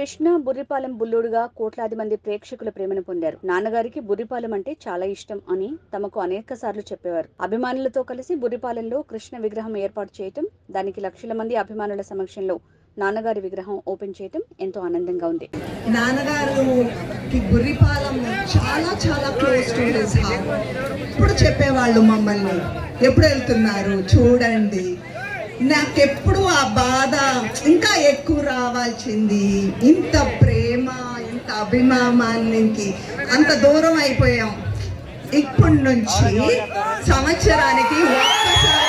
కృష్ణ బుర్రిపాలెం బుల్లుడుగా కోట్లాది మంది ప్రేక్షకుల ప్రేమను పొందారు నాన్నగారికి బుర్రిపాలెం అంటే చాలా ఇష్టం అని తమకు అనేక సార్లు చెప్పేవారు అభిమానులతో కలిసి బుర్రిపాలెంలో కృష్ణ విగ్రహం ఏర్పాటు చేయటం దానికి లక్షల మంది అభిమానుల సమక్షంలో నాన్నగారి విగ్రహం ఓపెన్ చేయటం ఎంతో ఆనందంగా ఉంది నాన్నగారుకి బుర్రిపాలెం చాలా చాలా క్లోజ్ టు హిస్ హార్ట్ ఇప్పుడు చెప్పేవాళ్ళు మమ్మల్ని ఎప్పుడు వెళ్తున్నారు చూడండి నాకెప్పుడు ఆ బాధ ఇంకా ఎక్కువ రావాల్సింది ఇంత ప్రేమ ఇంత అభిమానానికి అంత దూరం అయిపోయాం ఇప్పటి నుంచి సంవత్సరానికి ఒక్కసారి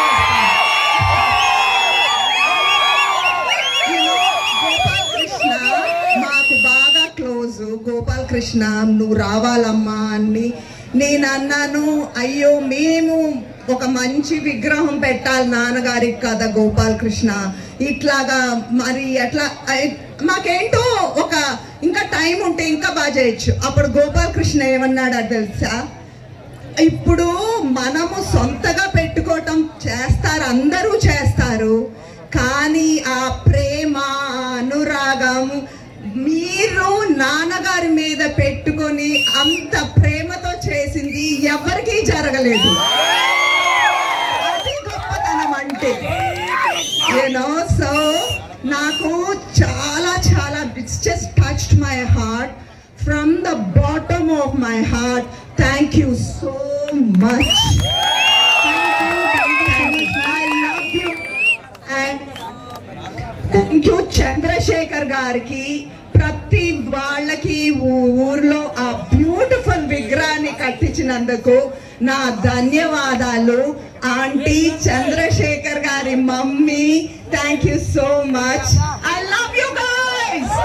గోపాల్ కృష్ణ మాకు బాగా క్లోజ్ గోపాల్ కృష్ణ నువ్వు రావాలమ్మా అని నేను అన్నాను అయ్యో మేము ఒక మంచి విగ్రహం పెట్టాలి నాన్నగారికి కదా గోపాల్ కృష్ణ ఇట్లాగా మరి ఎట్లా ఐ- మాకేంటో ఒక ఇంకా టైం ఉంటే ఇంకా బాగా చేయొచ్చు అప్పుడు గోపాల్ కృష్ణ ఏమన్నాడో తెలుసా ఇప్పుడు మనము సొంతగా పెట్టుకోవటం చేస్తారు అందరూ చేస్తారు కానీ ఆ ప్రేమ ఆ అనురాగం మీరు నాన్నగారి మీద పెట్టుకొని అంత ప్రేమతో చేసింది ఎవరికీ జరగలేదు అది గొప్పతనం అంటే యూనో సో నాకు చాలా చాలా it's just touched my heart from the bottom of my heart thank you so much I love you and thank you Chandrashekar గారికి ప్రతి వాళ్ళకి ఊ- ఊర్లో ఆ బ్యూటిఫుల్ విగ్రహాన్ని కట్టించినందుకు నా ధన్యవాదాలు ఆంటీ చంద్రశేఖర్ గారి mummy thank you so much I love you guys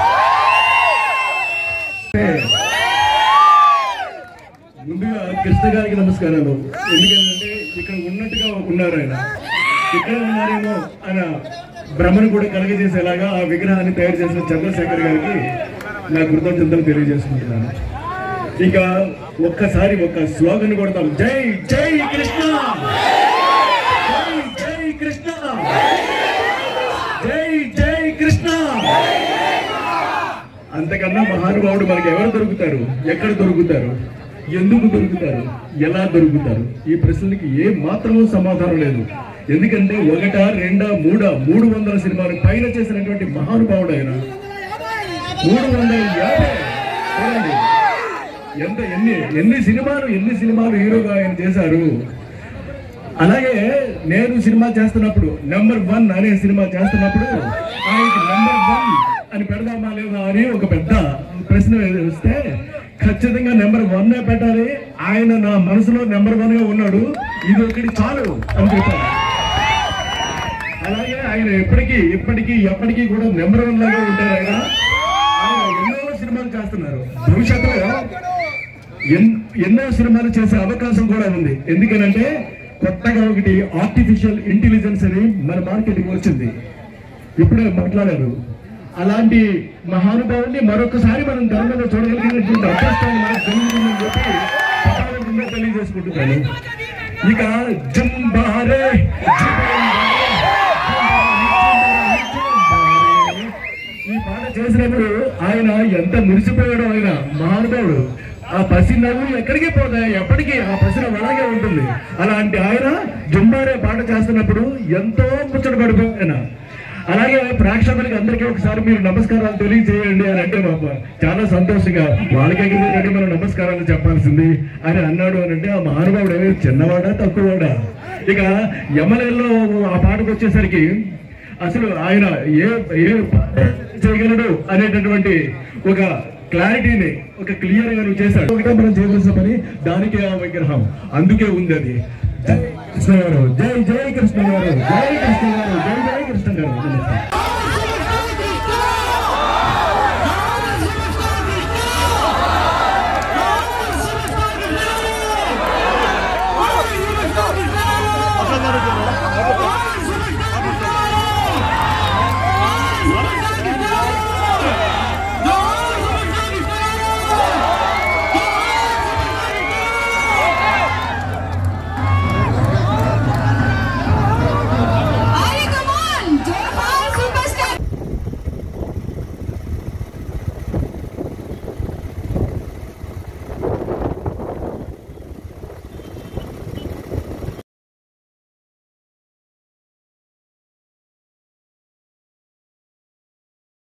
ముందుగా కృష్ణ గారికి నమస్కారాలు ఎందుకంటే ఇక్కడ ఉన్నట్టుగా ఉన్నారు ఆయన ఇక్కడ ఉన్నారేమో అన్న భ్రమను కూడా కలగజేసేలాగా ఆ విగ్రహాన్ని తయారు చేసిన చంద్రశేఖర్ గారికి నా కృతజ్ఞతలు తెలియజేసుకుంటున్నాను ఇక ఒక్కసారి ఒక్క స్లోగన్ కొడతాం జై జై కృష్ణ జై జై కృష్ణ జై జై కృష్ణ అంతకన్నా మహానుభావుడు మనకి ఎవరు దొరుకుతారు ఎక్కడ దొరుకుతారు ఎందుకు దొరుకుతారు ఎలా దొరుకుతారు ఈ ప్రశ్నలకి ఏ మాత్రమూ సమాధానం లేదు ఎందుకంటే ఒకట రెండా మూడా మూడు వందల సినిమాలు పైన చేసినటువంటి మహానుభావుడు ఆయన మూడు వందల యాభై చూడండి ఎంత ఎన్ని ఎన్ని సినిమాలు ఎన్ని సినిమాలు హీరోగా ఆయన చేశారు అలాగే నేను సినిమా చేస్తున్నప్పుడు నెంబర్ వన్ అనే సినిమా చేస్తున్నప్పుడు ఆయనకి నెంబర్ వన్ అని పెడదామా లేదా అని ఒక పెద్ద ప్రశ్న వస్తే ఖచ్చితంగా నెంబర్ వన్ పెట్టాలి ఆయన నా మనసులో నెంబర్ వన్ గా ఉన్నాడు ఇది ఒకటి చాలు అని చెప్పాను అలాగే ఆయన ఎప్పటికీ ఇప్పటికీ ఎప్పటికీ కూడా నెంబర్ వన్ లాగా ఉంటారు ఆయన ఆయన ఎన్నో సినిమాలు చేస్తున్నారు భవిష్యత్తులో ఎన్- ఎన్నో సినిమాలు చేసే అవకాశం కూడా ఉంది ఎందుకనంటే కొత్తగా ఒకటి ఆర్టిఫిషియల్ ఇంటెలిజెన్స్ అని మన మార్కెట్కి వచ్చింది ఇప్పుడే మాట్లాడారు అలాంటి మహానుభావుని మరొకసారి మనం తెర మీద చూడగలిగినటువంటి అదృష్టాన్ని మనకు కలిగిందని చెప్పి సభాముఖంగా తెలియజేసుకుంటున్నాను ఇక జంబారే ఈ పాట చేసినప్పుడు ఆయన ఎంత మురిసిపోయాడో ఆయన మహానుభావుడు ఆ పసి నవ్వు ఎక్కడికి పోతాయి ఎప్పటికీ ఆ పసి నవ్వు అలాగే ఉంటుంది అలాంటి ఆయన జుంబారే పాట చేస్తున్నప్పుడు ఎంతో ముచ్చట పడిపోయిన అలాగే ప్రేక్షకులకి అందరికీ ఒకసారి మీరు నమస్కారాలు తెలియజేయండి అని అంటే పాప చాలా సంతోషంగా వాళ్ళకి ఎగిరినట్టు మనం నమస్కారాలు చెప్పాల్సింది అని అన్నాడు అని అంటే ఆ మహానుభావుడు ఏమి చిన్నవాడా తక్కువవాడా ఇక యమలలో ఆ పాటకు వచ్చేసరికి అసలు ఆయన ఏ ఏ పాట చేయగలడు అనేటటువంటి ఒక క్లారిటీని ఒక క్లియర్ గా నువ్వు చేశాడు ఒకటే మనం చేయవలసిన పని దానికే ఆ విగ్రహం అందుకే ఉంది అది జై కృష్ణ గారు జై జై కృష్ణ గారు జై కృష్ణ గారు